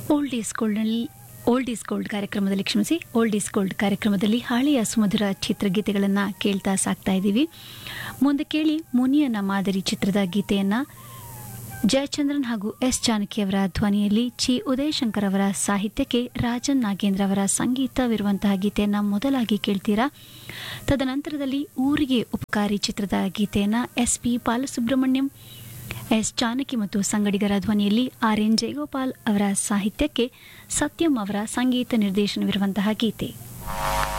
old is ಗೋಲ್ಡ್ನಲ್ಲಿ old is gold ಕಾರ್ಯಕ್ರಮದಲ್ಲಿ ಕ್ಷಮಿಸಿ ಓಲ್ಡ್ ಈಸ್ ಗೋಲ್ಡ್ ಕಾರ್ಯಕ್ರಮದಲ್ಲಿ ಹಳೆಯ ಸುಮಧುರ ಚಿತ್ರಗೀತೆಗಳನ್ನು ಕೇಳ್ತಾ ಸಾಕ್ತಾ ಇದ್ದೀವಿ ಮುಂದೆ ಕೇಳಿ ಮುನಿಯನ ಮಾದರಿ ಚಿತ್ರದ ಗೀತೆಯನ್ನು ಜಯಚಂದ್ರನ್ ಹಾಗೂ ಎಸ್ ಜಾನಕಿ ಅವರ ಧ್ವನಿಯಲ್ಲಿ ಚಿ ಉದಯಶಂಕರ್ ಅವರ ಸಾಹಿತ್ಯಕ್ಕೆ ರಾಜನ್ ನಾಗೇಂದ್ರ ಅವರ ಸಂಗೀತವಿರುವಂತಹ ಗೀತೆಯನ್ನು ಮೊದಲಾಗಿ ಕೇಳ್ತೀರಾ ತದನಂತರದಲ್ಲಿ ಊರಿಗೆ ಉಪಕಾರಿ ಚಿತ್ರದ ಗೀತೆಯನ್ನು S P Balasubrahmanyam S Janaki ಮತ್ತು ಸಂಗಡಿಗರ ಧ್ವನಿಯಲ್ಲಿ ಆರ್ ಎನ್ ಜಯಗೋಪಾಲ್ ಅವರ ಸಾಹಿತ್ಯಕ್ಕೆ ಸತ್ಯಂ ಅವರ ಸಂಗೀತ ನಿರ್ದೇಶನವಿರುವಂತಹ ಗೀತೆ